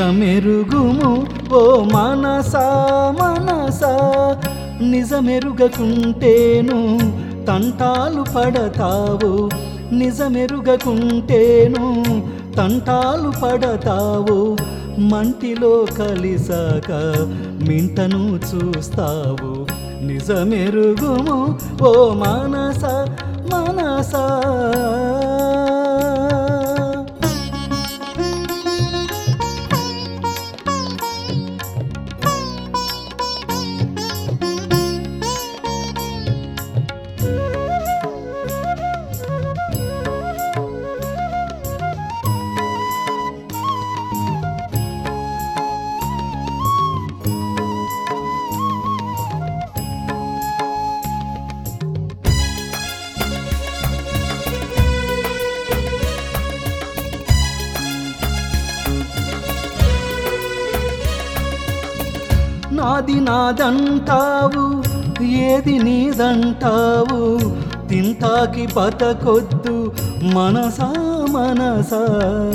నిజమెరుగుము ఓ మనసా మనసా నిజమెరుగకుంటేను తంటాలు పడతావు నిజమెరుగకుంటేను తంటాలు పడతావు మంటిలో కలిసాక మింటను చూస్తావు నిజమెరుగుము ఓ మనస మనసా నాది నాదంటావు ఏది నీదంటావు తింటాకి బతకొద్దు మనసా మనసా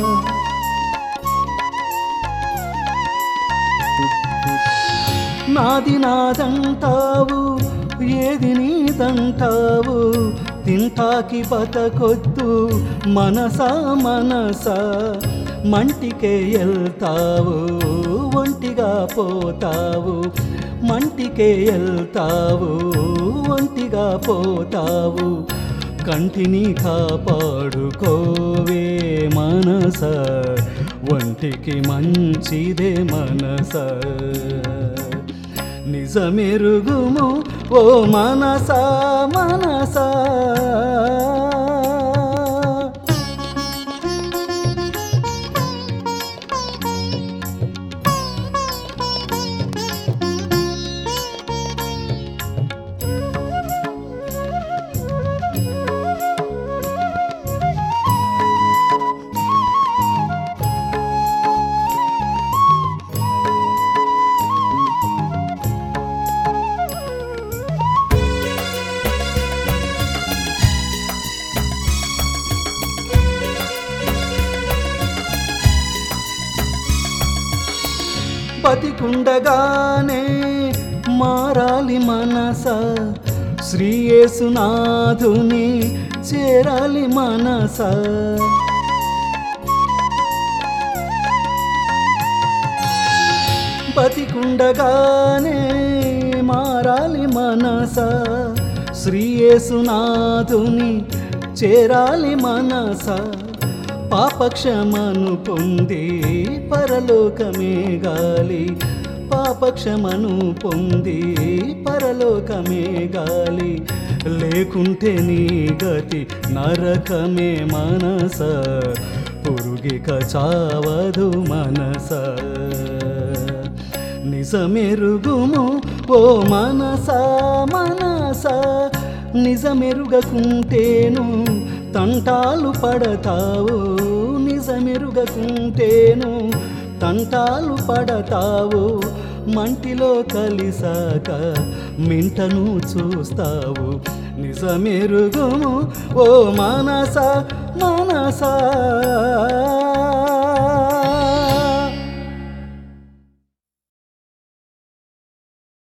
నాది నాదంటావు ఏది నీదంటావు తింటాకి బతకొద్దు మనసా మనసా మంటికే వెళ్తావు ఒంటిగా పోతావు మంటికే వెళ్తావు ఒంటిగా పోతావు కంటిని కాపాడుకోవే మనస ఒంటికి మంచిదే మనస నిజమెరుగుము ఓ మనస మనస బతికుండగానే మారాలి మనస శ్రీయేసునాథుని చేరాలి మనస బతికుండగానే మారాలి మనస శ్రీయేసునాథుని చేరాలి మనస పాపక్షమను పొంది పరలోకమే గాలి పాపక్షమను పొంది పరలోకమే గాలి లేకుంటే నీ గతి నరకమే మనస పురుగిక చావదు మనస నిజమెరుగుము ఓ మనస మనస నిజమెరుగకుంటేను తంటాలు పడతావు నిజమెరుగకుంటేను తంటాలు పడతావు మంటిలో కలిసాక మింటను చూస్తావు నిజమెరుగుము ఓ మనస మనసా